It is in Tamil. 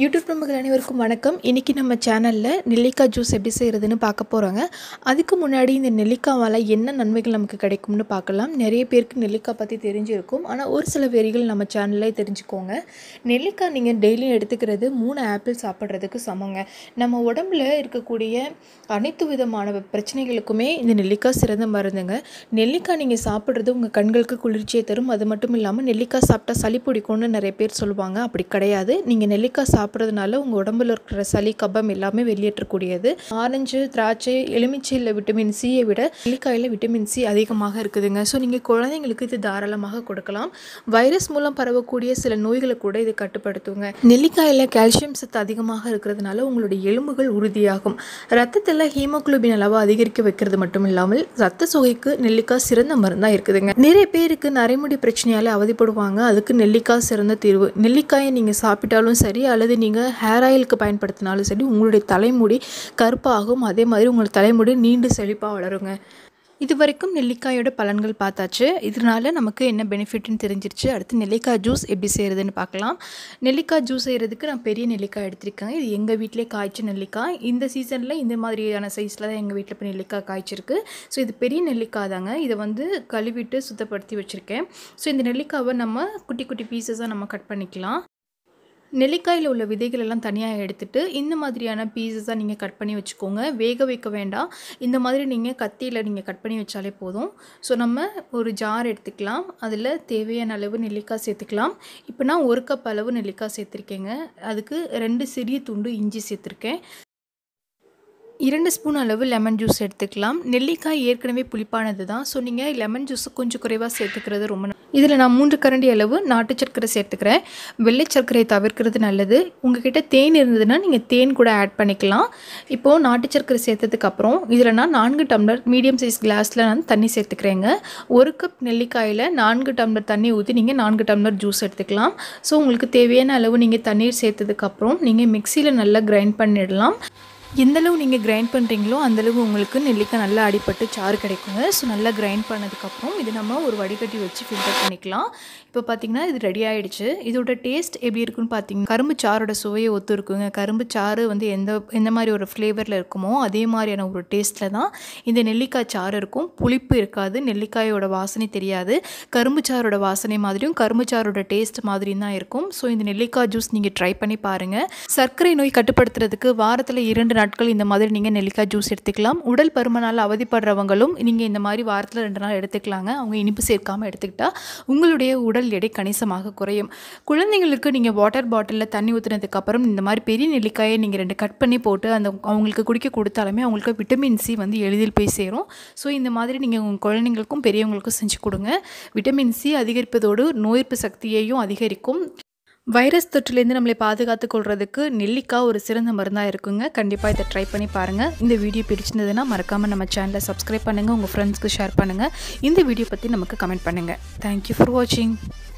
யூடியூப் நம்பர்கள் அனைவருக்கும் வணக்கம் இன்றைக்கி நம்ம சேனலில் நெல்லிக்காய் ஜூஸ் எப்படி செய்கிறதுன்னு பார்க்க போகிறோங்க அதுக்கு முன்னாடி இந்த நெல்லிக்காவால் என்ன நன்மைகள் நமக்கு கிடைக்கும்னு பார்க்கலாம் நிறைய பேருக்கு நெல்லிக்காய் பற்றி தெரிஞ்சிருக்கும் ஆனால் ஒரு சில பேர்கள் நம்ம சேனல்லே தெரிஞ்சுக்கோங்க நெல்லிக்காய் நீங்கள் டெய்லியும் எடுத்துக்கிறது மூணு ஆப்பிள் சாப்பிட்றதுக்கு சமங்க நம்ம உடம்புல இருக்கக்கூடிய அனைத்து விதமான பிரச்சனைகளுக்குமே இந்த நெல்லிக்காய் சிறந்த மருந்துங்க நெல்லிக்காய் நீங்கள் சாப்பிட்றது உங்கள் கண்களுக்கு குளிர்ச்சியை தரும் அது மட்டும் இல்லாமல் நெல்லிக்காய் சாப்பிட்டா சளி பிடிக்கும்னு நிறைய பேர் சொல்லுவாங்க அப்படி கிடையாது நீங்கள் நெல்லிக்காய் சாப்பிட்றதுனால உங்கள் உடம்புல இருக்கிற சளி கபம் எல்லாமே வெளியேற்றக்கூடியது ஆரஞ்சு திராட்சை எலுமிச்சையில் விட்டமின் சியை விட நெல்லிக்காயில் விட்டமின் சி அதிகமாக இருக்குதுங்க ஸோ நீங்கள் குழந்தைங்களுக்கு இது தாராளமாக கொடுக்கலாம் வைரஸ் மூலம் பரவக்கூடிய சில நோய்களை கூட இது கட்டுப்படுத்துங்க நெல்லிக்காயில் கால்சியம் சத்து அதிகமாக இருக்கிறதுனால உங்களுடைய எலும்புகள் உறுதியாகும் ரத்தத்தில் ஹீமோகுளோபின் அளவு அதிகரிக்க வைக்கிறது மட்டும் இல்லாமல் ரத்த சுகைக்கு நெல்லிக்காய் சிறந்த மருந்தாக இருக்குதுங்க நிறைய பேருக்கு நரைமுடி பிரச்சனையால் அவதிப்படுவாங்க அதுக்கு நெல்லிக்காய் சிறந்த தீர்வு நெல்லிக்காயை நீங்கள் சாப்பிட்டாலும் சரி அல்லது நீங்கள் ஹேர் ஆயிலுக்கு பயன்படுத்தினாலும் சரி உங்களுடைய தலைமுடி கருப்பாகும் அதே மாதிரி உங்கள் தலைமுடி நீண்டு செழிப்பாக வளருங்க இது வரைக்கும் நெல்லிக்காயோட பலன்கள் பார்த்தாச்சு இதனால நமக்கு என்ன பெனிஃபிட்னு தெரிஞ்சிருச்சு அடுத்து நெல்லிக்காய் ஜூஸ் எப்படி செய்கிறதுன்னு பார்க்கலாம் நெல்லிக்காய் ஜூஸ் செய்கிறதுக்கு நான் பெரிய நெல்லிக்காய் எடுத்திருக்கேன் இது எங்கள் வீட்டிலே காய்ச்ச நெல்லிக்காய் இந்த சீசனில் இந்த மாதிரியான சைஸில் தான் எங்கள் வீட்டில் இப்போ நெல்லிக்காய் காய்ச்சிருக்கு ஸோ இது பெரிய நெல்லிக்காய் தாங்க இதை வந்து கழுவிட்டு சுத்தப்படுத்தி வச்சுருக்கேன் ஸோ இந்த நெல்லிக்காவை நம்ம குட்டி குட்டி பீசஸாக நம்ம கட் பண்ணிக்கலாம் நெல்லிக்காயில் உள்ள விதைகள் எல்லாம் தனியாக எடுத்துட்டு இந்த மாதிரியான பீசஸாக நீங்கள் கட் பண்ணி வச்சுக்கோங்க வேக வைக்க வேண்டாம் இந்த மாதிரி நீங்கள் கத்தியில் நீங்கள் கட் பண்ணி வச்சாலே போதும் ஸோ நம்ம ஒரு ஜார் எடுத்துக்கலாம் அதில் தேவையான அளவு நெல்லிக்காய் சேர்த்துக்கலாம் இப்போ நான் ஒரு கப் அளவு நெல்லிக்காய் சேர்த்துருக்கேங்க அதுக்கு ரெண்டு சிறிய துண்டு இஞ்சி சேர்த்துருக்கேன் இரண்டு ஸ்பூன் அளவு லெமன் ஜூஸ் எடுத்துக்கலாம் நெல்லிக்காய் ஏற்கனவே புளிப்பானது தான் ஸோ நீங்கள் லெமன் ஜூஸ் கொஞ்சம் குறைவாக சேர்த்துக்கிறது ரொம்ப ந- இதில் நான் மூன்று கரண்டி அளவு நாட்டு சர்க்கரை சேர்த்துக்கிறேன் வெள்ளை சர்க்கரையை தவிர்க்கிறது நல்லது உங்ககிட்ட தேன் இருந்ததுன்னா நீங்கள் தேன் கூட ஆட் பண்ணிக்கலாம் இப்போது நாட்டு சர்க்கரை சேர்த்ததுக்கு அப்புறம் இதில் நான் நான்கு டம்ளர் மீடியம் சைஸ் கிளாஸில் நான் தண்ணி சேர்த்துக்கிறேங்க ஒரு கப் நெல்லிக்காயில் நான்கு டம்ளர் தண்ணி ஊற்றி நீங்கள் நான்கு டம்ளர் ஜூஸ் எடுத்துக்கலாம் ஸோ உங்களுக்கு தேவையான அளவு நீங்கள் தண்ணீர் சேர்த்ததுக்கப்புறம் நீங்கள் மிக்சியில் நல்லா கிரைண்ட் பண்ணிடலாம் எந்தளவு நீங்கள் கிரைண்ட் பண்ணுறீங்களோ அந்தளவு உங்களுக்கு நெல்லிக்காய் நல்லா அடிபட்டு சாறு கிடைக்குங்க ஸோ நல்லா கிரைண்ட் பண்ணதுக்கப்புறம் இது நம்ம ஒரு வடிகட்டி வச்சு ஃபில்டர் பண்ணிக்கலாம் இப்போ பார்த்தீங்கன்னா இது ரெடி ஆயிடுச்சு இதோட டேஸ்ட் எப்படி இருக்குன்னு பார்த்தீங்கன்னா கரும்பு சாரோட சுவையை ஒத்து இருக்குங்க கரும்பு சாறு வந்து எந்த எந்த மாதிரி ஒரு ஃப்ளேவரில் இருக்குமோ அதே மாதிரியான ஒரு டேஸ்ட்டில் தான் இந்த நெல்லிக்காய் சாறு இருக்கும் புளிப்பு இருக்காது நெல்லிக்காயோட வாசனை தெரியாது கரும்பு சாரோட வாசனை மாதிரியும் கரும்பு சாரோட டேஸ்ட் மாதிரியும் தான் இருக்கும் ஸோ இந்த நெல்லிக்காய் ஜூஸ் நீங்கள் ட்ரை பண்ணி பாருங்கள் சர்க்கரை நோய் கட்டுப்படுத்துறதுக்கு வாரத்தில் இரண்டு நாட்கள் இந்த மாதிரி நீங்கள் நெல்லிக்காய் ஜூஸ் எடுத்துக்கலாம் உடல் பருமனால் அவதிப்படுறவங்களும் நீங்கள் இந்த மாதிரி வாரத்தில் ரெண்டு நாள் எடுத்துக்கலாங்க அவங்க இனிப்பு சேர்க்காமல் எடுத்துக்கிட்டா உங்களுடைய உடல் எடை கணிசமாக குறையும் குழந்தைங்களுக்கு நீங்கள் வாட்டர் பாட்டிலில் தண்ணி ஊற்றுனதுக்கப்புறம் இந்த மாதிரி பெரிய நெல்லிக்காயை நீங்கள் ரெண்டு கட் பண்ணி போட்டு அந்த அவங்களுக்கு குடிக்க கொடுத்தாலுமே அவங்களுக்கு விட்டமின் சி வந்து எளிதில் போய் சேரும் ஸோ இந்த மாதிரி நீங்கள் உங்கள் குழந்தைங்களுக்கும் பெரியவங்களுக்கும் செஞ்சு கொடுங்க விட்டமின் சி அதிகரிப்பதோடு நோய் எதிர்ப்பு சக்தியையும் அதிகரிக்கும் வைரஸ் தொற்றுலேருந்து நம்மளை பாதுகாத்து கொள்றதுக்கு நெல்லிக்காய் ஒரு சிறந்த மருந்தாக இருக்குங்க கண்டிப்பாக இதை ட்ரை பண்ணி பாருங்கள் இந்த வீடியோ பிடிச்சிருந்ததுன்னா மறக்காமல் நம்ம சேனலை சப்ஸ்கிரைப் பண்ணுங்கள் உங்கள் ஃப்ரெண்ட்ஸ்க்கு ஷேர் பண்ணுங்கள் இந்த வீடியோ பற்றி நமக்கு கமெண்ட் பண்ணுங்கள் தேங்க்யூ ஃபார் வாட்சிங்